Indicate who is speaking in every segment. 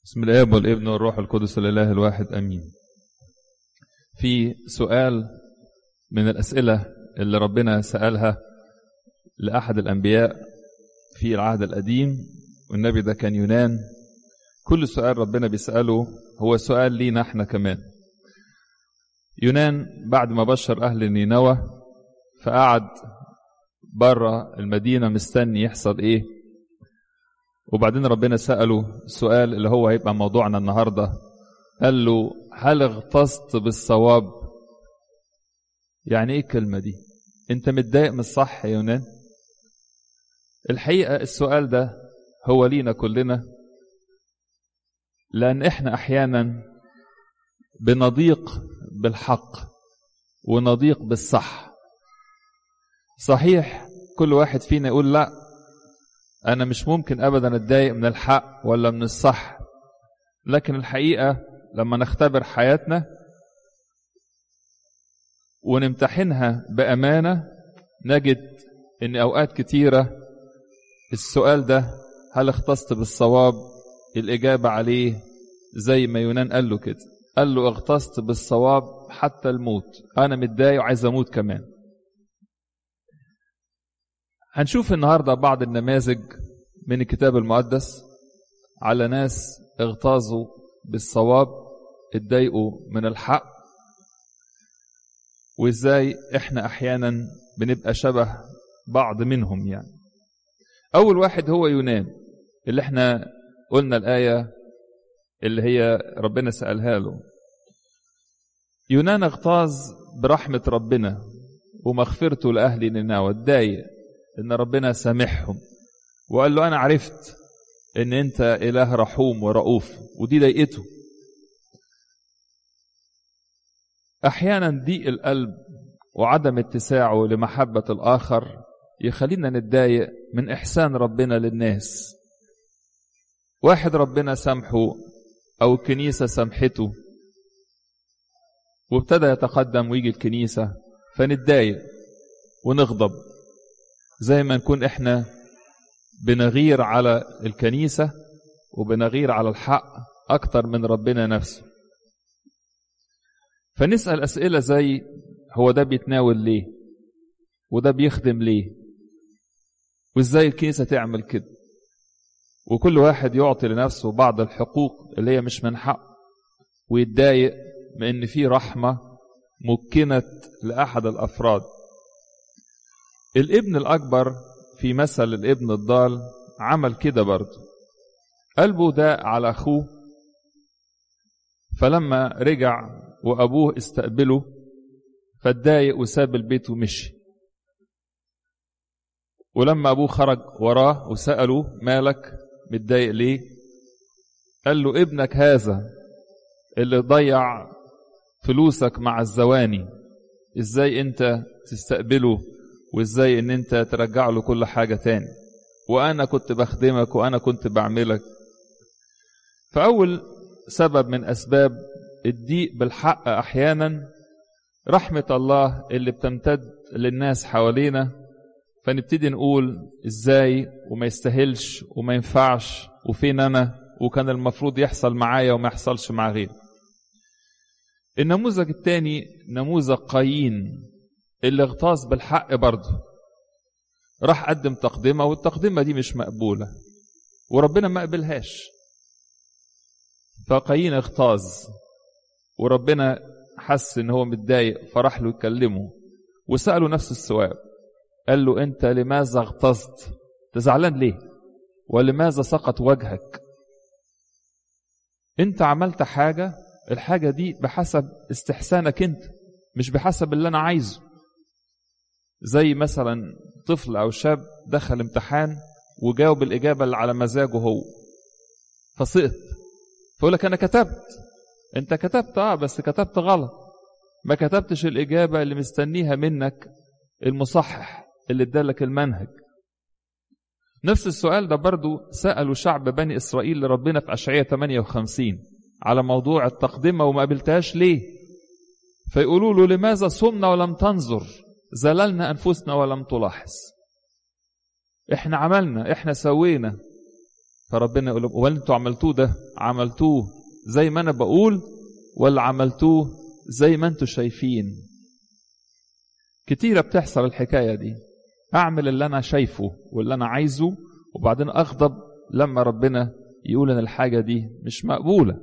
Speaker 1: بسم الاب والابن والروح القدس الاله الواحد امين في سؤال من الاسئله اللي ربنا سالها لاحد الانبياء في العهد القديم والنبي ده كان يونان كل سؤال ربنا بيساله هو سؤال لينا احنا كمان يونان بعد ما بشر اهل نينوى فقعد بره المدينه مستني يحصل ايه وبعدين ربنا سأله السؤال اللي هو هيبقى موضوعنا النهاردة قال له هل اغتصت بالصواب يعني ايه الكلمة دي انت متضايق من الصح يا يونان الحقيقة السؤال ده هو لينا كلنا لأن احنا أحيانا بنضيق بالحق ونضيق بالصح صحيح كل واحد فينا يقول لا أنا مش ممكن أبدا أتضايق من الحق ولا من الصح لكن الحقيقة لما نختبر حياتنا ونمتحنها بأمانة نجد إن أوقات كتيرة السؤال ده هل اختصت بالصواب الإجابة عليه زي ما يونان قال له كده قال له اغتصت بالصواب حتى الموت أنا متضايق وعايز أموت كمان هنشوف النهاردة بعض النماذج من الكتاب المقدس على ناس اغتاظوا بالصواب اتضايقوا من الحق وازاي احنا احيانا بنبقى شبه بعض منهم يعني اول واحد هو يونان اللي احنا قلنا الآية اللي هي ربنا سألها له يونان اغتاظ برحمة ربنا ومغفرته لأهل نينوى اتضايق ان ربنا سامحهم وقال له انا عرفت ان انت اله رحوم ورؤوف ودي ضايقته احيانا ضيق القلب وعدم اتساعه لمحبه الاخر يخلينا نتضايق من احسان ربنا للناس واحد ربنا سامحه او الكنيسه سامحته وابتدى يتقدم ويجي الكنيسه فنتضايق ونغضب زي ما نكون احنا بنغير على الكنيسة وبنغير على الحق أكتر من ربنا نفسه فنسأل أسئلة زي هو ده بيتناول ليه وده بيخدم ليه وازاي الكنيسة تعمل كده وكل واحد يعطي لنفسه بعض الحقوق اللي هي مش من حق ويتضايق من ان في رحمة مكنت لأحد الأفراد الابن الأكبر في مثل الابن الضال عمل كده برضه قلبه ده على أخوه فلما رجع وأبوه استقبله فاتضايق وساب البيت ومشي ولما أبوه خرج وراه وسأله مالك متضايق ليه قال له ابنك هذا اللي ضيع فلوسك مع الزواني ازاي انت تستقبله وازاي ان انت ترجع له كل حاجة تاني وانا كنت بخدمك وانا كنت بعملك فاول سبب من اسباب الضيق بالحق احيانا رحمة الله اللي بتمتد للناس حوالينا فنبتدي نقول ازاي وما يستاهلش وما ينفعش وفين انا وكان المفروض يحصل معايا وما يحصلش مع غيري النموذج الثاني نموذج قايين اللي اغتاظ بالحق برضه راح قدم تقدمة والتقدمة دي مش مقبولة وربنا ما قبلهاش فقايين اغتاظ وربنا حس ان هو متضايق فراح له يكلمه وسأله نفس السؤال قال له انت لماذا اغتظت تزعلان ليه ولماذا سقط وجهك انت عملت حاجة الحاجة دي بحسب استحسانك انت مش بحسب اللي انا عايزه زي مثلا طفل او شاب دخل امتحان وجاوب الاجابه اللي على مزاجه هو فسقط فيقول لك انا كتبت انت كتبت اه بس كتبت غلط ما كتبتش الاجابه اللي مستنيها منك المصحح اللي ادالك المنهج نفس السؤال ده برضو سألوا شعب بني إسرائيل لربنا في أشعية 58 على موضوع التقدمة وما قبلتهاش ليه فيقولوا له لماذا صمنا ولم تنظر زللنا أنفسنا ولم تلاحظ احنا عملنا احنا سوينا فربنا يقول لهم ولا انتوا عملتوه ده عملتوه زي ما انا بقول ولا عملتوه زي ما انتوا شايفين كتيرة بتحصل الحكاية دي اعمل اللي انا شايفه واللي انا عايزه وبعدين اغضب لما ربنا يقول ان الحاجة دي مش مقبولة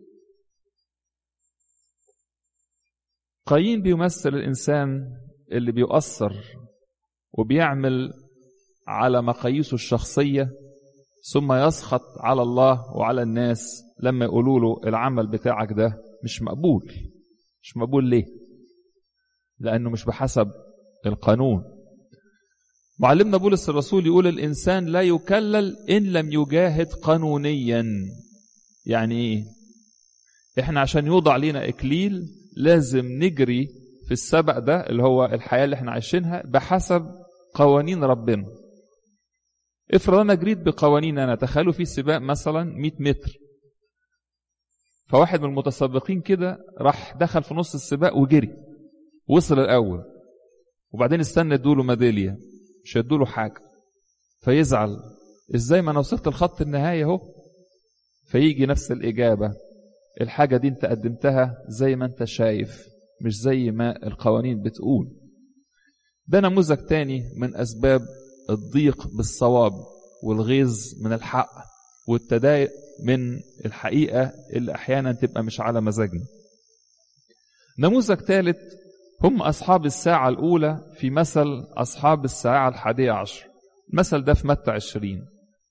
Speaker 1: قايين بيمثل الانسان اللي بيؤثر وبيعمل على مقاييسه الشخصية ثم يسخط على الله وعلى الناس لما يقولوا له العمل بتاعك ده مش مقبول مش مقبول ليه لأنه مش بحسب القانون معلمنا بولس الرسول يقول الإنسان لا يكلل إن لم يجاهد قانونيا يعني إيه إحنا عشان يوضع لنا إكليل لازم نجري في السبق ده اللي هو الحياة اللي احنا عايشينها بحسب قوانين ربنا افرض انا جريت بقوانين انا تخيلوا في سباق مثلا 100 متر فواحد من المتسابقين كده راح دخل في نص السباق وجري وصل الاول وبعدين استنى ادوله ميداليه مش هيدوله حاجه فيزعل ازاي ما انا وصلت لخط النهايه اهو فيجي نفس الاجابه الحاجه دي انت قدمتها زي ما انت شايف مش زي ما القوانين بتقول ده نموذج تاني من أسباب الضيق بالصواب والغيظ من الحق والتضايق من الحقيقة اللي أحيانا تبقى مش على مزاجنا نموذج ثالث هم أصحاب الساعة الأولى في مثل أصحاب الساعة الحادية عشر المثل ده في متى عشرين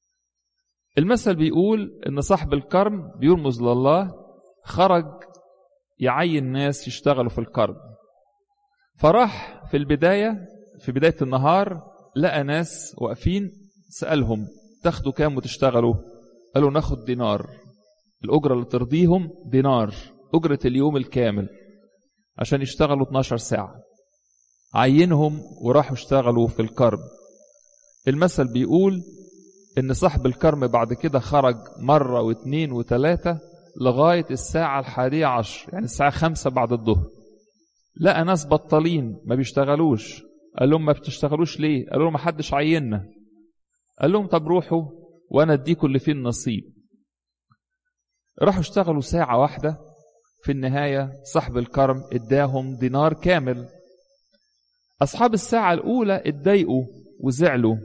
Speaker 1: المثل بيقول إن صاحب الكرم بيرمز لله خرج يعين ناس يشتغلوا في الكرم فراح في البداية في بداية النهار لقى ناس واقفين سألهم تاخدوا كام وتشتغلوا قالوا ناخد دينار الأجرة اللي ترضيهم دينار أجرة اليوم الكامل عشان يشتغلوا 12 ساعة عينهم وراحوا اشتغلوا في الكرم المثل بيقول إن صاحب الكرم بعد كده خرج مرة واثنين وثلاثة لغاية الساعة الحادية عشر يعني الساعة خمسة بعد الظهر لقى ناس بطالين ما بيشتغلوش قال لهم ما بتشتغلوش ليه قالوا لهم ما حدش عيننا قال لهم طب روحوا وانا اديكم اللي فيه النصيب راحوا اشتغلوا ساعة واحدة في النهاية صاحب الكرم اداهم دينار كامل أصحاب الساعة الأولى اتضايقوا وزعلوا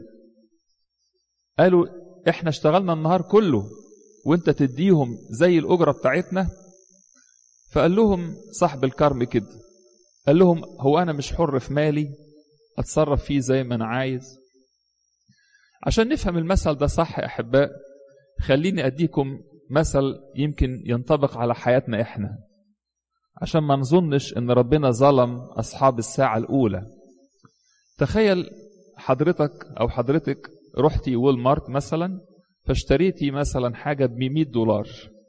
Speaker 1: قالوا احنا اشتغلنا النهار كله وانت تديهم زي الأجرة بتاعتنا فقال لهم صاحب الكرم كده قال لهم هو أنا مش حر في مالي أتصرف فيه زي ما أنا عايز عشان نفهم المثل ده صح يا أحباء خليني أديكم مثل يمكن ينطبق على حياتنا إحنا عشان ما نظنش إن ربنا ظلم أصحاب الساعة الأولى تخيل حضرتك أو حضرتك رحتي وول مارت مثلا فاشتريتي مثلا حاجة ب 100 دولار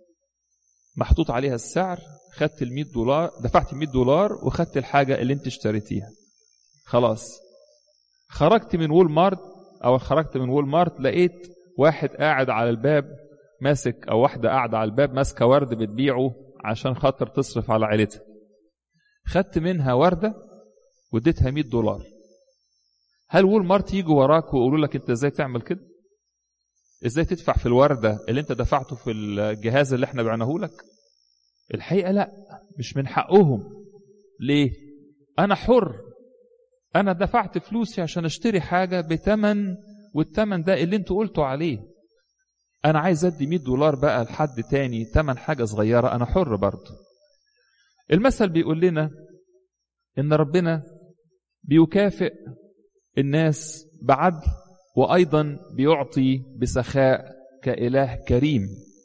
Speaker 1: محطوط عليها السعر خدت ال 100 دولار دفعت 100 دولار وخدت الحاجة اللي انت اشتريتيها خلاص خرجت من وول مارت او خرجت من وول مارت لقيت واحد قاعد على الباب ماسك او واحدة قاعدة على الباب ماسكة ورد بتبيعه عشان خاطر تصرف على عيلتها خدت منها وردة واديتها 100 دولار هل وول مارت يجوا وراك ويقولوا لك انت ازاي تعمل كده ازاي تدفع في الوردة اللي انت دفعته في الجهاز اللي احنا بعناه لك الحقيقة لا مش من حقهم ليه انا حر انا دفعت فلوسي عشان اشتري حاجة بتمن والتمن ده اللي انتوا قلتوا عليه انا عايز ادي 100 دولار بقى لحد تاني تمن حاجة صغيرة انا حر برضه المثل بيقول لنا ان ربنا بيكافئ الناس بعدل وايضا بيعطي بسخاء كاله كريم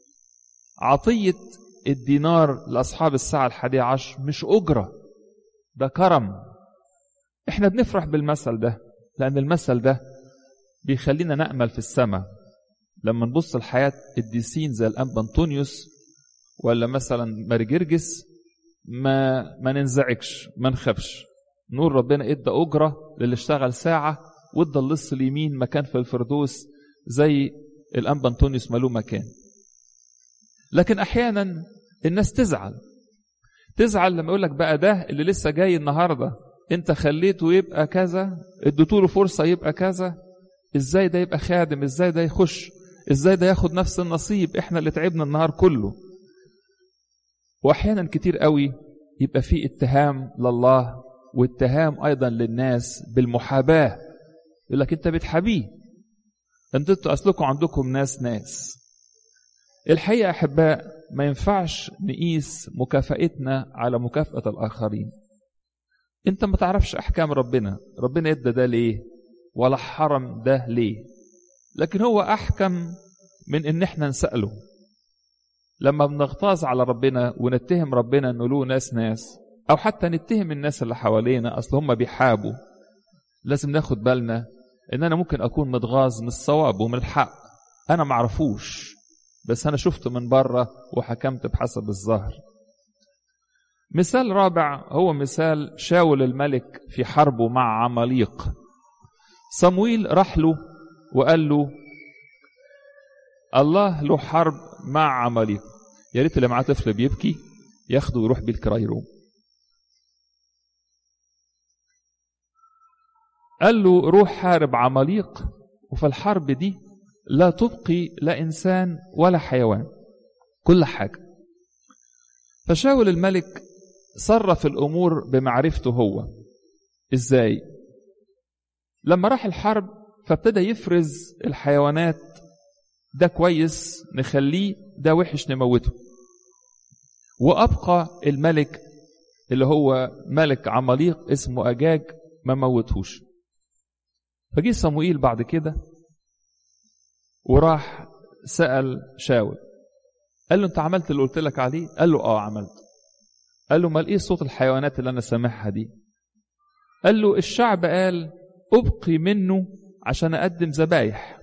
Speaker 1: عطيه الدينار لاصحاب الساعه الحادية عشر مش اجره ده كرم احنا بنفرح بالمثل ده لان المثل ده بيخلينا نامل في السماء لما نبص لحياه الديسين زي الانبا انطونيوس ولا مثلا مارجرجس ما ما ننزعجش ما نخافش نور ربنا ادى اجره للي اشتغل ساعه وادى اللص اليمين مكان في الفردوس زي الانبا انطونيوس مالوه مكان لكن احيانا الناس تزعل تزعل لما يقول لك بقى ده اللي لسه جاي النهارده انت خليته يبقى كذا اديته له فرصه يبقى كذا ازاي ده يبقى خادم ازاي ده يخش ازاي ده ياخد نفس النصيب احنا اللي تعبنا النهار كله واحيانا كتير قوي يبقى في اتهام لله واتهام ايضا للناس بالمحاباه يقول لك انت بتحابيه انتوا انتوا اصلكم عندكم ناس ناس الحقيقه احباء ما ينفعش نقيس مكافاتنا على مكافاه الاخرين انت ما تعرفش احكام ربنا ربنا ادى ده ليه ولا حرم ده ليه لكن هو احكم من ان احنا نساله لما بنغتاظ على ربنا ونتهم ربنا انه له ناس ناس او حتى نتهم الناس اللي حوالينا اصل هم بيحابوا لازم ناخد بالنا ان انا ممكن اكون متغاظ من الصواب ومن الحق انا معرفوش بس انا شفته من بره وحكمت بحسب الظاهر مثال رابع هو مثال شاول الملك في حربه مع عماليق صمويل راح له وقال له الله له حرب مع عماليق يا ريت اللي معاه طفل بيبكي ياخده ويروح بيه الكرايروم قال له روح حارب عماليق وفي الحرب دي لا تبقي لا انسان ولا حيوان كل حاجه فشاول الملك صرف الامور بمعرفته هو ازاي لما راح الحرب فابتدى يفرز الحيوانات ده كويس نخليه ده وحش نموته وابقى الملك اللي هو ملك عماليق اسمه اجاج ما موتهوش فجه صموئيل بعد كده وراح سأل شاول قال له انت عملت اللي قلت لك عليه قال له اه عملت قال له امال ايه صوت الحيوانات اللي انا سامعها دي قال له الشعب قال ابقي منه عشان اقدم ذبايح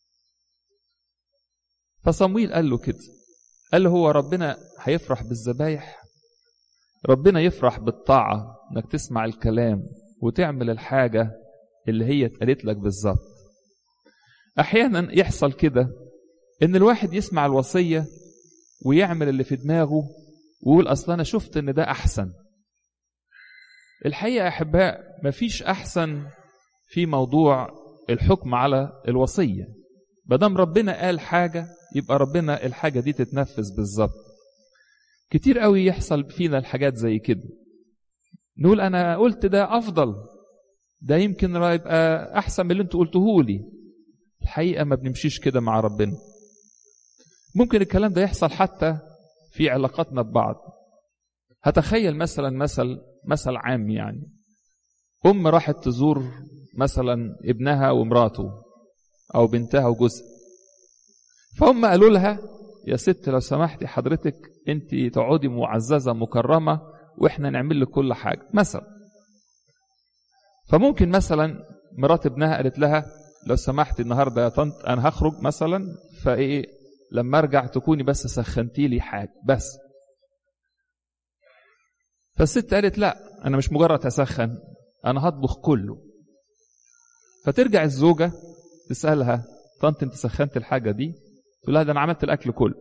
Speaker 1: فصمويل قال له كده قال له هو ربنا هيفرح بالذبايح ربنا يفرح بالطاعة انك تسمع الكلام وتعمل الحاجة اللي هي اتقالت لك بالظبط احيانا يحصل كده ان الواحد يسمع الوصية ويعمل اللي في دماغه ويقول اصل انا شفت ان ده احسن الحقيقة احباء مفيش احسن في موضوع الحكم على الوصية مادام ربنا قال حاجة يبقى ربنا الحاجة دي تتنفذ بالظبط كتير قوي يحصل فينا الحاجات زي كده نقول انا قلت ده افضل ده يمكن يبقى احسن من اللي انتوا قلتوه لي الحقيقه ما بنمشيش كده مع ربنا ممكن الكلام ده يحصل حتى في علاقاتنا ببعض هتخيل مثلا مثل مثل عام يعني ام راحت تزور مثلا ابنها ومراته او بنتها وجوزها فهم قالوا لها يا ست لو سمحتي حضرتك انت تقعدي معززه مكرمه واحنا نعمل لك كل حاجه مثلا فممكن مثلا مرات ابنها قالت لها لو سمحتي النهارده يا طنط انا هخرج مثلا فايه لما ارجع تكوني بس سخنتي لي حاجه بس فالست قالت لا انا مش مجرد هسخن انا هطبخ كله فترجع الزوجه تسالها طنط انت سخنت الحاجه دي تقول لها ده انا عملت الاكل كله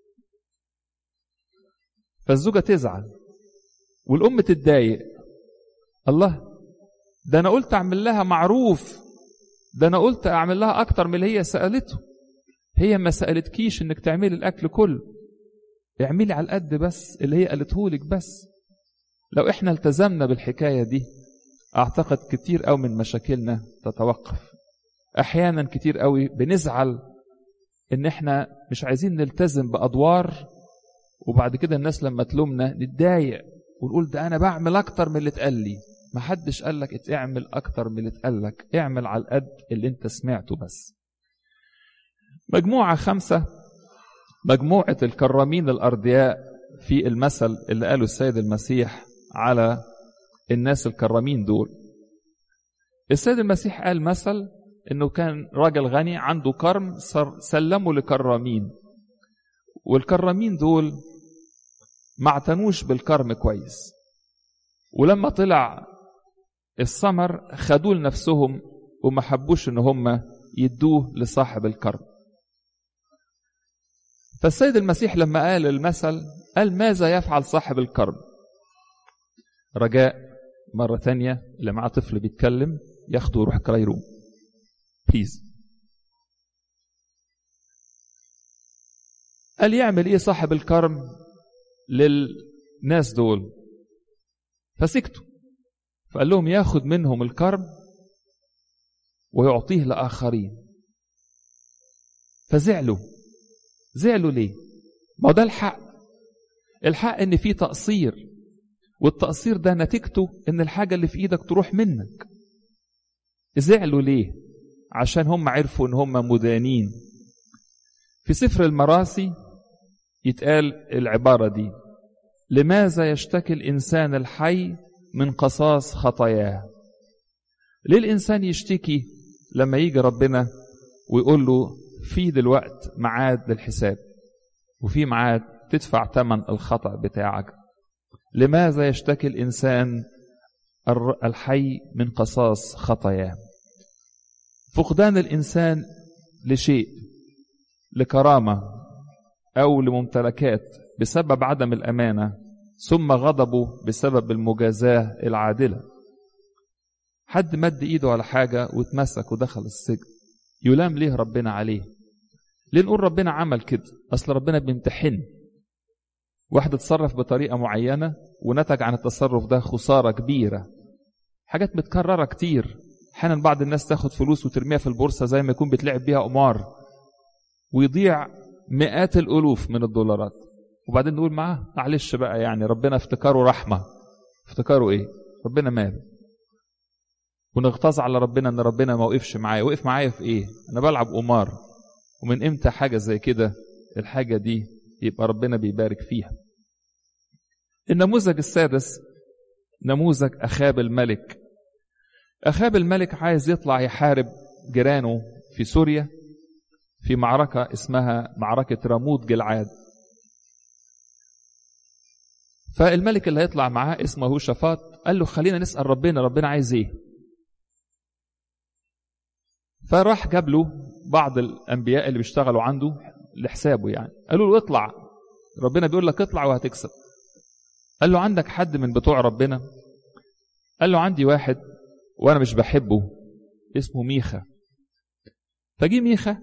Speaker 1: فالزوجه تزعل والام تتضايق الله ده انا قلت اعمل لها معروف ده انا قلت اعمل لها اكتر من اللي هي سالته هي ما سالتكيش انك تعملي الاكل كله اعملي على القد بس اللي هي قالته لك بس لو احنا التزمنا بالحكايه دي اعتقد كتير قوي من مشاكلنا تتوقف احيانا كتير قوي بنزعل ان احنا مش عايزين نلتزم بادوار وبعد كده الناس لما تلومنا نتضايق ونقول ده انا بعمل اكتر من اللي اتقال لي ما حدش قال لك اعمل اكتر من اللي اتقال لك اعمل على القد اللي انت سمعته بس مجموعة خمسة مجموعة الكرامين الأرضياء في المثل اللي قاله السيد المسيح على الناس الكرامين دول السيد المسيح قال مثل انه كان راجل غني عنده كرم سلمه لكرامين والكرامين دول ما اعتنوش بالكرم كويس ولما طلع الثمر خدوه لنفسهم وما حبوش ان هم يدوه لصاحب الكرم فالسيد المسيح لما قال المثل قال ماذا يفعل صاحب الكرم رجاء مرة تانية اللي معاه طفل بيتكلم ياخده ويروح كرايروم بليز قال يعمل ايه صاحب الكرم للناس دول فسكتوا فقال لهم ياخد منهم الكرم ويعطيه لآخرين فزعلوا زعلوا ليه ما ده الحق الحق ان في تقصير والتقصير ده نتيجته ان الحاجة اللي في ايدك تروح منك زعلوا ليه عشان هم عرفوا ان هم مدانين في سفر المراسي يتقال العبارة دي لماذا يشتكي الإنسان الحي من قصاص خطاياه ليه الإنسان يشتكي لما يجي ربنا ويقول له في دلوقت معاد للحساب وفي معاد تدفع ثمن الخطأ بتاعك لماذا يشتكي الإنسان الحي من قصاص خطاياه فقدان الإنسان لشيء لكرامة أو لممتلكات بسبب عدم الأمانة ثم غضبه بسبب المجازاة العادلة حد مد إيده على حاجة واتمسك ودخل السجن يلام ليه ربنا عليه ليه نقول ربنا عمل كده أصل ربنا بيمتحن واحد اتصرف بطريقة معينة ونتج عن التصرف ده خسارة كبيرة حاجات متكررة كتير احيانا بعض الناس تاخد فلوس وترميها في البورصة زي ما يكون بتلعب بيها قمار ويضيع مئات الألوف من الدولارات وبعدين نقول معاه معلش بقى يعني ربنا افتكاره رحمة افتكاره ايه ربنا مال ونغتاظ على ربنا ان ربنا ما وقفش معايا وقف معايا في ايه انا بلعب قمار ومن امتى حاجة زي كده الحاجة دي يبقى ربنا بيبارك فيها النموذج السادس نموذج أخاب الملك أخاب الملك عايز يطلع يحارب جيرانه في سوريا في معركة اسمها معركة راموت جلعاد فالملك اللي هيطلع معاه اسمه هوشافاط قال له خلينا نسأل ربنا ربنا عايز ايه فراح جاب له بعض الأنبياء اللي بيشتغلوا عنده لحسابه يعني قالوا له اطلع ربنا بيقول لك اطلع وهتكسب قال له عندك حد من بتوع ربنا قال له عندي واحد وانا مش بحبه اسمه ميخا فجي ميخا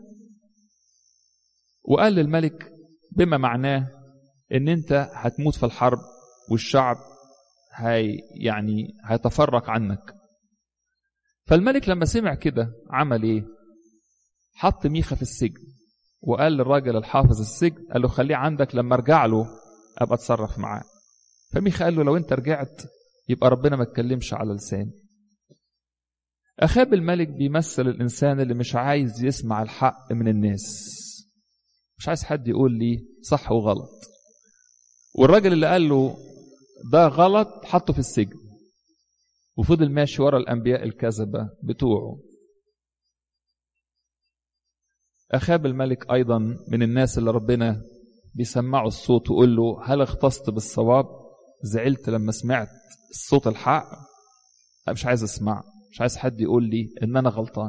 Speaker 1: وقال للملك بما معناه ان انت هتموت في الحرب والشعب هي يعني هيتفرق عنك فالملك لما سمع كده عمل ايه حط ميخا في السجن وقال للراجل الحافظ السجن قال له خليه عندك لما ارجع له ابقى اتصرف معاه فميخا قال له لو انت رجعت يبقى ربنا ما اتكلمش على لساني اخاب الملك بيمثل الانسان اللي مش عايز يسمع الحق من الناس مش عايز حد يقول لي صح وغلط والراجل اللي قال له ده غلط حطه في السجن وفضل ماشي ورا الانبياء الكذبه بتوعه أخاب الملك أيضا من الناس اللي ربنا بيسمعوا الصوت ويقول له هل اختصت بالصواب زعلت لما سمعت الصوت الحق أنا مش عايز أسمع مش عايز حد يقول لي إن أنا غلطان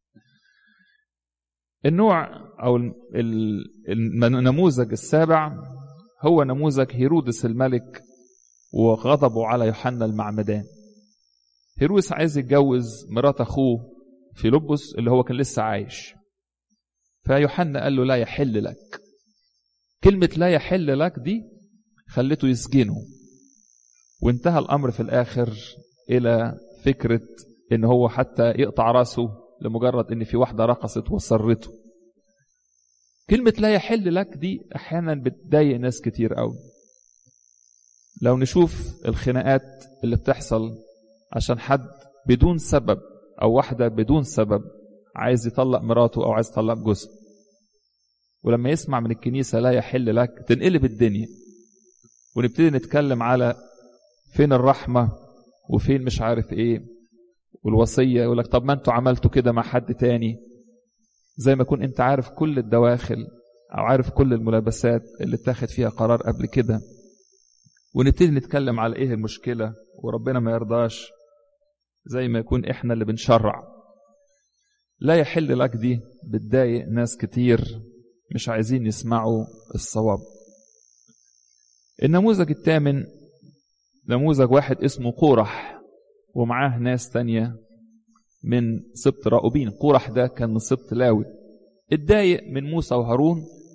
Speaker 1: النوع أو النموذج السابع هو نموذج هيرودس الملك وغضبه على يوحنا المعمدان هيرودس عايز يتجوز مرات أخوه فيلبس اللي هو كان لسه عايش فيوحنا قال له لا يحل لك كلمة لا يحل لك دي خلته يسجنه وانتهى الأمر في الآخر إلى فكرة إن هو حتى يقطع راسه لمجرد إن في واحدة رقصت وسرته كلمة لا يحل لك دي أحيانا بتضايق ناس كتير قوي لو نشوف الخناقات اللي بتحصل عشان حد بدون سبب أو واحدة بدون سبب عايز يطلق مراته او عايز يطلق جوزها ولما يسمع من الكنيسة لا يحل لك تنقلب الدنيا ونبتدي نتكلم على فين الرحمة وفين مش عارف ايه والوصية يقول لك طب ما انتوا عملتوا كده مع حد تاني زي ما يكون انت عارف كل الدواخل او عارف كل الملابسات اللي اتاخد فيها قرار قبل كده ونبتدي نتكلم على ايه المشكلة وربنا ما يرضاش زي ما يكون احنا اللي بنشرع لا يحل لك دي بتضايق ناس كتير مش عايزين يسمعوا الصواب النموذج الثامن نموذج واحد اسمه قورح ومعاه ناس تانية من سبط راؤوبين قورح ده كان من سبط لاوي اتضايق من موسى وهارون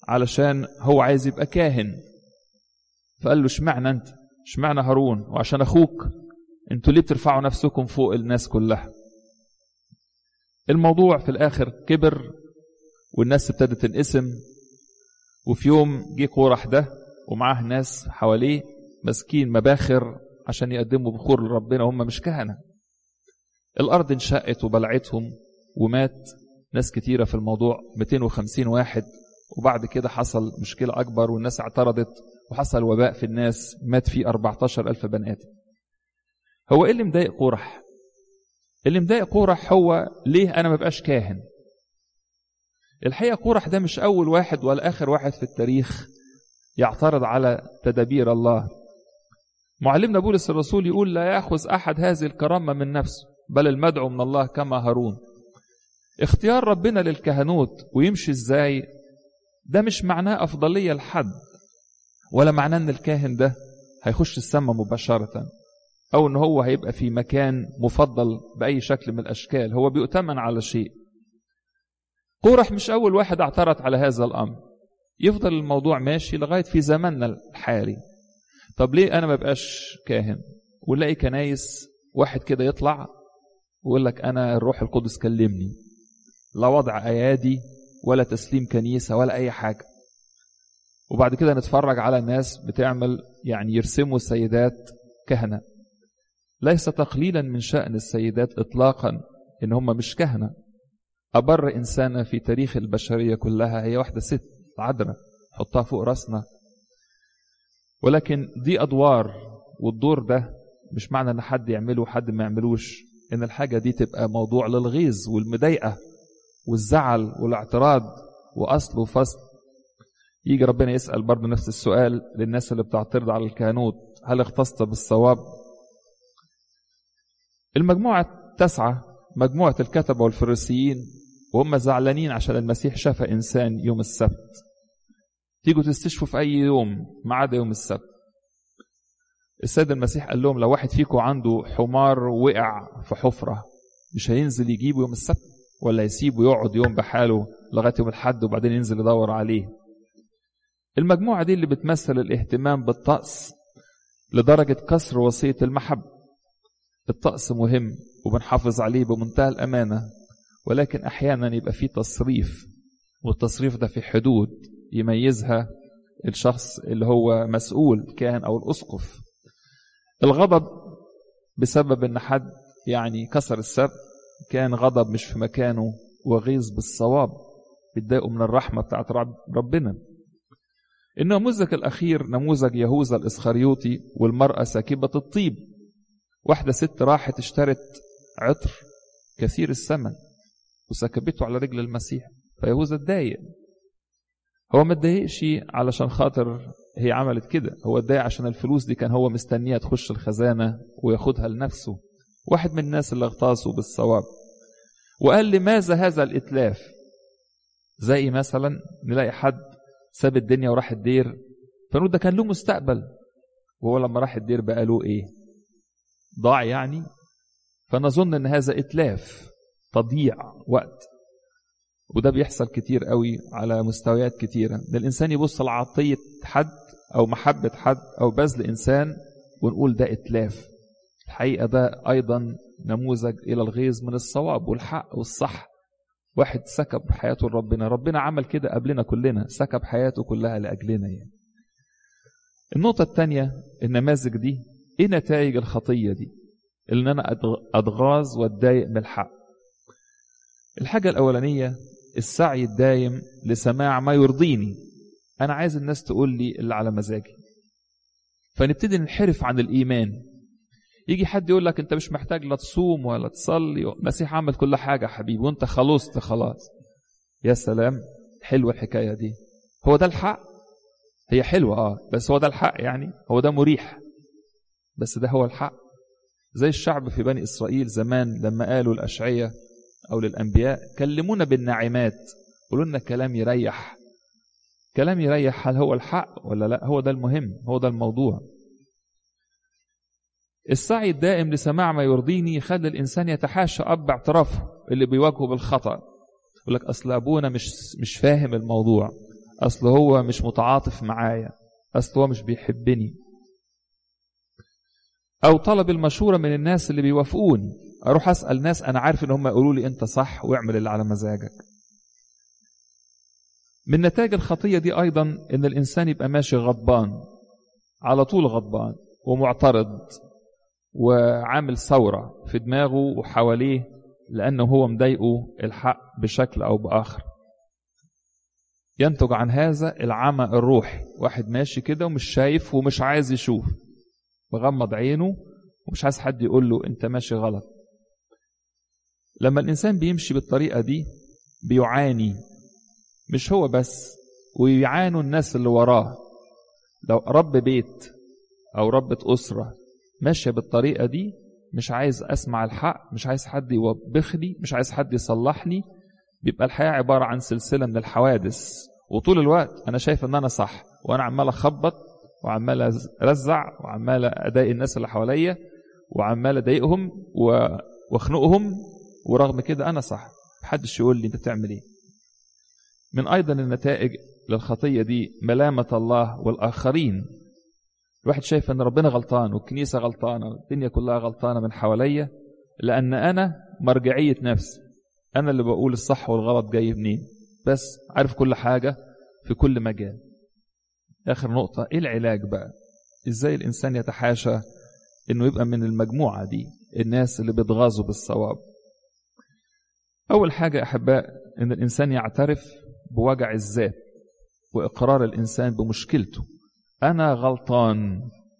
Speaker 1: علشان هو عايز يبقى كاهن فقال له اشمعنى انت اشمعنى هارون وعشان اخوك انتوا ليه بترفعوا نفسكم فوق الناس كلها الموضوع في الاخر كبر والناس ابتدت تنقسم وفي يوم جه قورح ده ومعاه ناس حواليه ماسكين مباخر عشان يقدموا بخور لربنا وهم مش كهنه الارض انشقت وبلعتهم ومات ناس كتيره في الموضوع 250 واحد وبعد كده حصل مشكله اكبر والناس اعترضت وحصل وباء في الناس مات فيه 14 ألف بني آدم هو إيه اللي مضايق قورح اللي مضايق قورح هو ليه أنا ما بقاش كاهن الحقيقة قورح ده مش أول واحد ولا آخر واحد في التاريخ يعترض على تدابير الله معلمنا بولس الرسول يقول لا يأخذ أحد هذه الكرامة من نفسه بل المدعو من الله كما هارون اختيار ربنا للكهنوت ويمشي ازاي ده مش معناه أفضلية لحد ولا معناه ان الكاهن ده هيخش السماء مباشرة او ان هو هيبقى في مكان مفضل بأي شكل من الاشكال هو بيؤتمن على شيء قورح مش اول واحد اعترض على هذا الامر يفضل الموضوع ماشي لغاية في زماننا الحالي طب ليه انا ما بقاش كاهن ونلاقي كنايس واحد كده يطلع ويقول لك انا الروح القدس كلمني لا وضع ايادي ولا تسليم كنيسة ولا اي حاجة وبعد كده نتفرج على ناس بتعمل يعني يرسموا السيدات كهنة ليس تقليلا من شأن السيدات إطلاقا إن هم مش كهنة أبر إنسانة في تاريخ البشرية كلها هي واحدة ست عذراء حطها فوق راسنا ولكن دي أدوار والدور ده مش معنى إن حد يعمله وحد ما يعملوش إن الحاجة دي تبقى موضوع للغيظ والمضايقة والزعل والاعتراض وأصل وفصل يجي ربنا يسأل برضه نفس السؤال للناس اللي بتعترض على الكهنوت هل اختصت بالصواب المجموعة التاسعة مجموعة الكتبة والفريسيين وهم زعلانين عشان المسيح شاف إنسان يوم السبت تيجوا تستشفوا في أي يوم ما عدا يوم السبت السيد المسيح قال لهم لو واحد فيكم عنده حمار وقع في حفرة مش هينزل يجيبه يوم السبت ولا يسيبه يقعد يوم بحاله لغاية يوم الحد وبعدين ينزل يدور عليه المجموعة دي اللي بتمثل الاهتمام بالطقس لدرجة كسر وصية المحبة الطقس مهم وبنحافظ عليه بمنتهى الأمانة ولكن أحيانا يبقى فيه تصريف والتصريف ده في حدود يميزها الشخص اللي هو مسؤول كان أو الأسقف الغضب بسبب ان حد يعني كسر السبت كان غضب مش في مكانه وغيظ بالصواب بيتضايقوا من الرحمه بتاعت ربنا النموذج الاخير نموذج يهوذا الاسخريوطي والمراه ساكبه الطيب واحده ست راحت اشترت عطر كثير الثمن وسكبته على رجل المسيح فيهوذا اتضايق هو ما اتضايقش علشان خاطر هي عملت كده هو اتضايق عشان الفلوس دي كان هو مستنيها تخش الخزانة وياخدها لنفسه واحد من الناس اللي اغتاظوا بالصواب وقال لماذا هذا الإتلاف زي مثلا نلاقي حد ساب الدنيا وراح الدير فنقول ده كان له مستقبل وهو لما راح الدير بقى له ايه ضاع يعني فنظن ان هذا اتلاف تضييع وقت وده بيحصل كتير قوي على مستويات كتيرة ده الإنسان يبص لعطية حد أو محبة حد أو بذل إنسان ونقول ده إتلاف الحقيقة ده أيضا نموذج إلى الغيظ من الصواب والحق والصح واحد سكب حياته لربنا ربنا عمل كده قبلنا كلنا سكب حياته كلها لأجلنا يعني النقطة الثانية النماذج دي إيه نتائج الخطية دي اللي أنا أتغاظ وأتضايق من الحق الحاجة الأولانية السعي الدايم لسماع ما يرضيني أنا عايز الناس تقول لي اللي على مزاجي فنبتدي ننحرف عن الإيمان يجي حد يقول لك أنت مش محتاج لا تصوم ولا تصلي المسيح عمل كل حاجة حبيبي وأنت خلصت خلاص يا سلام حلوة الحكاية دي هو ده الحق هي حلوة اه بس هو ده الحق يعني هو ده مريح بس ده هو الحق زي الشعب في بني إسرائيل زمان لما قالوا الأشعية أو للأنبياء كلمونا بالناعمات قولوا لنا كلام يريح كلام يريح هل هو الحق ولا لا هو ده المهم هو ده الموضوع السعي الدائم لسماع ما يرضيني يخلي الإنسان يتحاشى أب اعترافه اللي بيواجهه بالخطأ يقول لك أصل أبونا مش مش فاهم الموضوع أصل هو مش متعاطف معايا أصل هو مش بيحبني أو طلب المشورة من الناس اللي بيوافقوني أروح أسأل ناس أنا عارف إن هم يقولوا لي أنت صح واعمل اللي على مزاجك من نتائج الخطية دي أيضا إن الإنسان يبقى ماشي غضبان على طول غضبان ومعترض وعامل ثورة في دماغه وحواليه لأنه هو مضايقه الحق بشكل أو بآخر ينتج عن هذا العمى الروحي واحد ماشي كده ومش شايف ومش عايز يشوف مغمض عينه ومش عايز حد يقول له انت ماشي غلط لما الانسان بيمشي بالطريقه دي بيعاني مش هو بس ويعانوا الناس اللي وراه لو رب بيت او ربة اسره ماشيه بالطريقه دي مش عايز اسمع الحق مش عايز حد يوبخني مش عايز حد يصلحني بيبقى الحياه عباره عن سلسله من الحوادث وطول الوقت انا شايف ان انا صح وانا عمال اخبط وعمال ارزع وعمال اضايق الناس اللي حواليا وعمال اضايقهم واخنقهم ورغم كده انا صح محدش يقول لي انت بتعمل ايه من ايضا النتائج للخطيه دي ملامه الله والاخرين الواحد شايف ان ربنا غلطان والكنيسه غلطانه والدنيا كلها غلطانه من حواليا لان انا مرجعيه نفسي انا اللي بقول الصح والغلط جاي منين بس عارف كل حاجه في كل مجال اخر نقطه ايه العلاج بقى ازاي الانسان يتحاشى انه يبقى من المجموعه دي الناس اللي بيتغاظوا بالصواب اول حاجه احباء ان الانسان يعترف بوجع الذات واقرار الانسان بمشكلته انا غلطان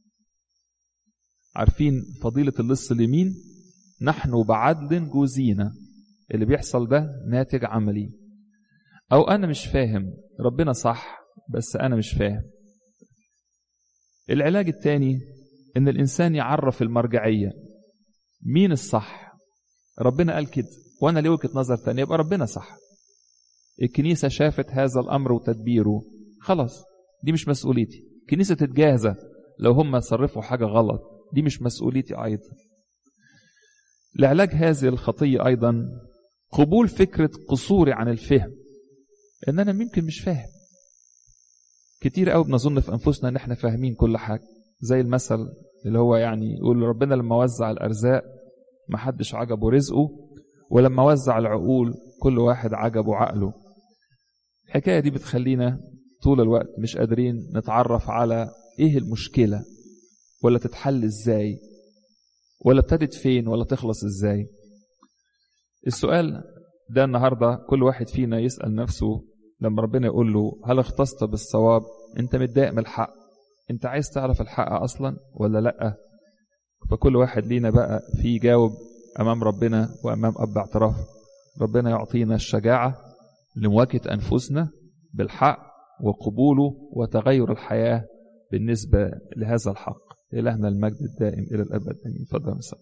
Speaker 1: عارفين فضيله اللص اليمين نحن بعدل جوزينا اللي بيحصل ده ناتج عملي او انا مش فاهم ربنا صح بس انا مش فاهم العلاج الثاني ان الانسان يعرف المرجعيه مين الصح ربنا قال كده وانا ليه وجهه نظر تانية يبقى ربنا صح الكنيسه شافت هذا الامر وتدبيره خلاص دي مش مسؤوليتي الكنيسه تتجاهز لو هم صرفوا حاجه غلط دي مش مسؤوليتي ايضا لعلاج هذه الخطيه ايضا قبول فكره قصوري عن الفهم ان انا ممكن مش فاهم كتير قوي بنظن في انفسنا ان احنا فاهمين كل حاجه زي المثل اللي هو يعني يقول ربنا لما وزع الارزاق ما حدش عجبه رزقه ولما وزع العقول كل واحد عجبه عقله الحكايه دي بتخلينا طول الوقت مش قادرين نتعرف على ايه المشكله ولا تتحل ازاي ولا ابتدت فين ولا تخلص ازاي السؤال ده النهارده كل واحد فينا يسال نفسه لما ربنا يقول له هل اختصت بالصواب انت متضايق من الحق انت عايز تعرف الحق اصلا ولا لا فكل واحد لينا بقى في يجاوب امام ربنا وامام اب اعتراف ربنا يعطينا الشجاعه لمواجهه انفسنا بالحق وقبوله وتغير الحياه بالنسبه لهذا الحق الهنا المجد الدائم الى الابد امين تفضل